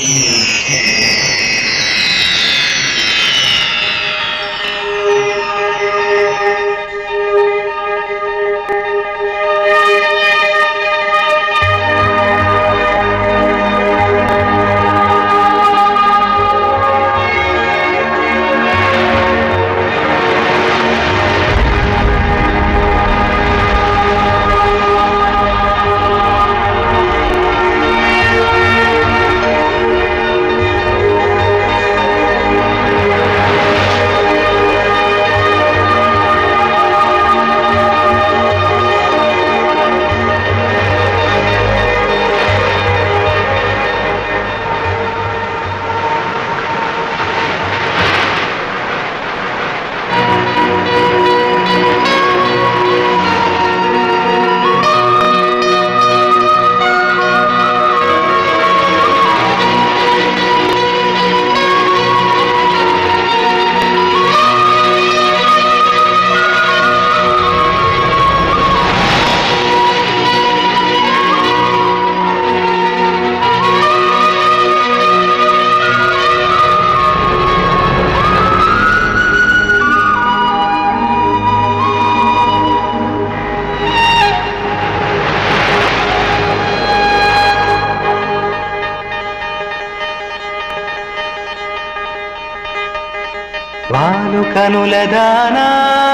వాలు కనుల దానా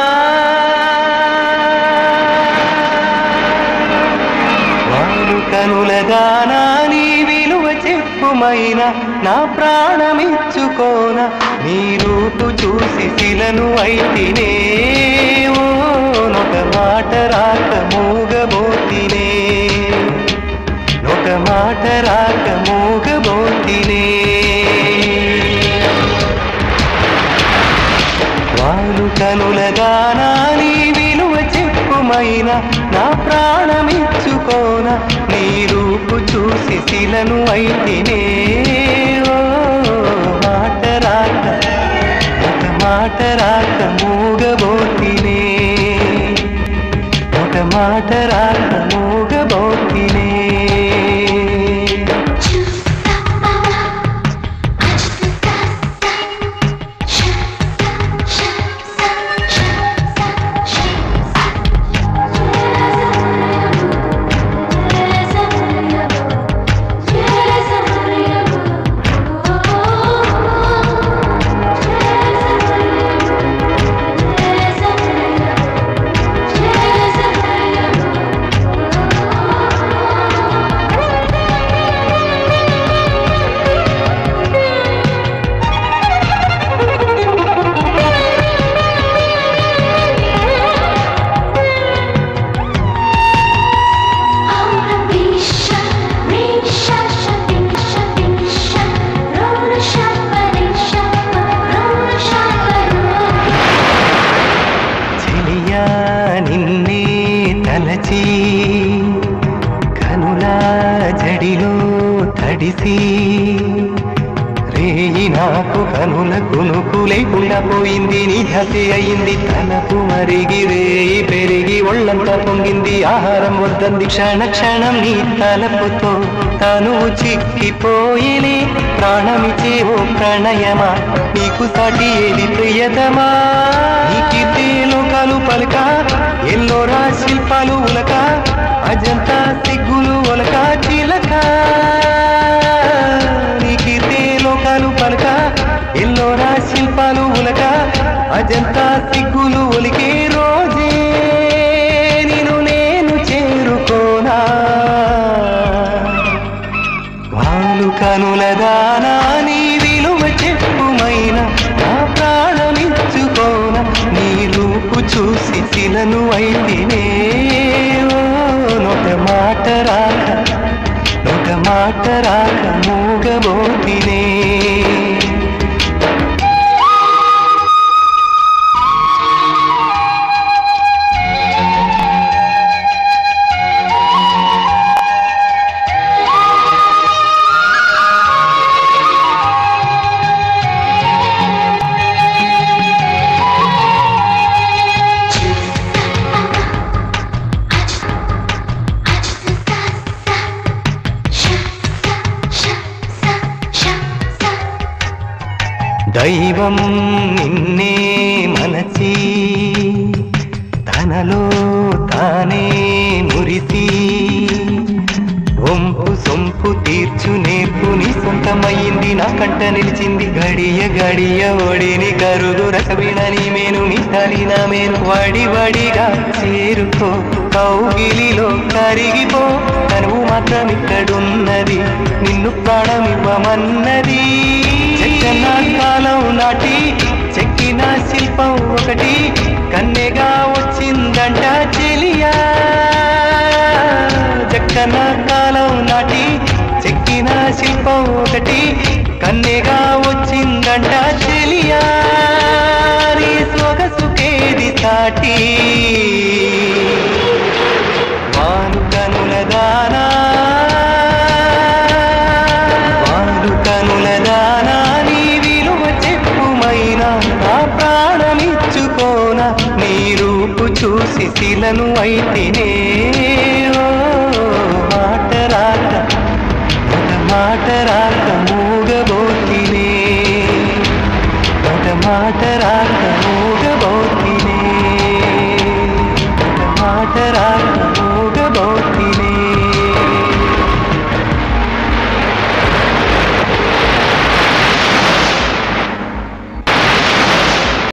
వాలు కనుల దానా నీ విలువ చెప్పుమైన నా ప్రాణమిచ్చుకోన నీ రూపు చూసి శిలను అయితినే ఓ నొక మాట రాక మూగబోతినే నొక మాట రాక మూగబోతినే వాలు కనుల దానా నీ విలువ చెప్పుమైన నా ప్రాణమిచ్చుకోన నీ రూపు చూసి శిలను అయితేనే ఓ మాట రాక ఒక మాట రాక మూగబోతినే ఒక మాట రాక మూగబోతినే చెలియా నిన్నే తలచి కనులా జడిలో తడిసి రేయి నాకు కనుల కునుకు లేకుండా పోయింది నీ హతి అయింది తలపు మరిగి రేయి పెరిగి ఒళ్ళంతా పొంగింది ఆహారం వద్దంది క్షణ క్షణం నీ తలపుతో తను చిక్కిపోయిని ప్రాణమిచే ఓ ప్రణయమా నీకు సాటి ఏది ప్రియతమా నీ కీర్తి లోకాలు పలక ఎల్లోరా శిల్పాలు ఉలక అజంతా సిగ్గులు ఒలక చిలక నీ కీర్తి లోకాలు పలక ఎల్లోరా శిల్పాలు ఉలక అజంతా సిగ్గులు ఒలికే రోజే నేను నేను చేరుకోనా వాలు కనుల దానా నీ విలువ చెప్పుమైన నా ప్రాణమిచ్చుకోన నీ రూపు చూసి శిలను అయితేనే ఓ నొక మాట రాక నొక మాట రాక మూగబోతినే Shut దైవం నిన్నే మనచి తనలో తానే మురిసి వంపు సొంపు తీర్చు నేర్పు నీ సొంతమయ్యింది నా కంట నిలిచింది గడియ గడియ ఒడిని కరుగు రసవిణని మేను మిఠాలి నా మేను వడి వడిగా చేరుకో కౌగిలిలో కరిగిపో తనువు మాత్రం ఇక్కడున్నది నిన్ను ప్రాణమివ్వమన్నది చెక్కన కాలం నాటి చెక్కిన శిల్పం ఒకటి కన్నెగా వచ్చిందంట చెలియా చెక్కన కాలం నాటి చెక్కిన శిల్పం ఒకటి కన్నెగా వచ్చిందంట చెలియా నీ సొగసుకేది సాటి వాను కనుల దానా వాను కనుల దానా నీ విలువ చెప్పుమైనా నా ప్రాణమిచ్చుకోన నీ రూపు చూసి శిలను అయితేనే ఓ మాట రాక ఒక మాట రాక